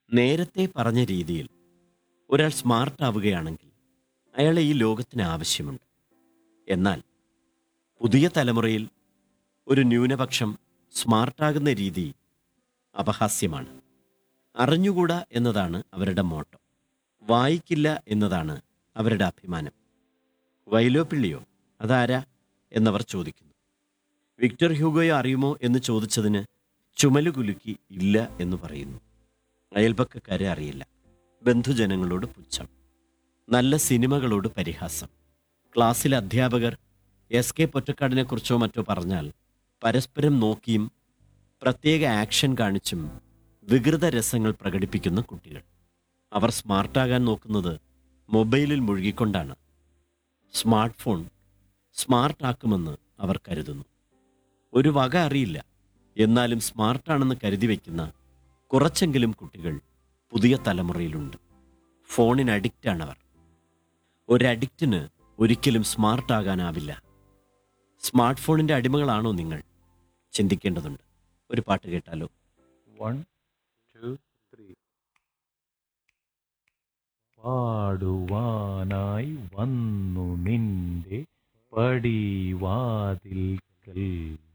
നേരത്തെ പറഞ്ഞ രീതിയിൽ ഒരാൾ സ്മാർട്ട് ആവുകയാണെങ്കിൽ അയാളെ ഈ ലോകത്തിന് ആവശ്യമുണ്ട് എന്നാൽ പുതിയ തലമുറയിൽ ഒരു ന്യൂനപക്ഷം സ്മാർട്ടാകുന്ന രീതി അപഹാസ്യമാണ് അറിഞ്ഞുകൂടാ എന്നതാണ് അവരുടെ മോട്ടം വായിക്കില്ല എന്നതാണ് അവരുടെ അഭിമാനം വൈലോപ്പിള്ളിയോ അതാരാ എന്നവർ ചോദിക്കുന്നു വിക്ടർ ഹ്യൂഗോയെ അറിയുമോ എന്ന് ചോദിച്ചതിന് ചുമലുകുലുക്കി ഇല്ല എന്ന് പറയുന്നു അയൽപക്കക്കാരെ അറിയില്ല ബന്ധുജനങ്ങളോട് പുച്ഛം നല്ല സിനിമകളോട് പരിഹാസം ക്ലാസ്സിലെ അധ്യാപകർ എസ് കെ പൊറ്റക്കാടിനെക്കുറിച്ചോ മറ്റോ പറഞ്ഞാൽ പരസ്പരം നോക്കിയും പ്രത്യേക ആക്ഷൻ കാണിച്ചും വികൃത രസങ്ങൾ പ്രകടിപ്പിക്കുന്ന കുട്ടികൾ അവർ സ്മാർട്ടാകാൻ നോക്കുന്നത് മൊബൈലിൽ മുഴുകിക്കൊണ്ടാണ് സ്മാർട്ട് ഫോൺ സ്മാർട്ടാക്കുമെന്ന് അവർ കരുതുന്നു ഒരു വക അറിയില്ല എന്നാലും സ്മാർട്ടാണെന്ന് കരുതി വയ്ക്കുന്ന കുറച്ചെങ്കിലും കുട്ടികൾ പുതിയ തലമുറയിലുണ്ട് ഫോണിന് അഡിക്റ്റാണവർ ഒരഡിക്റ്റിന് ഒരിക്കലും സ്മാർട്ടാകാനാവില്ല സ്മാർട്ട് ഫോണിൻ്റെ അടിമകളാണോ നിങ്ങൾ ചിന്തിക്കേണ്ടതുണ്ട് ഒരു പാട്ട് കേട്ടാലോ വൺ ടു ത്രീ പാടുവാനായി വന്നു നിന്റെ പടിവാതിൽക്കൽ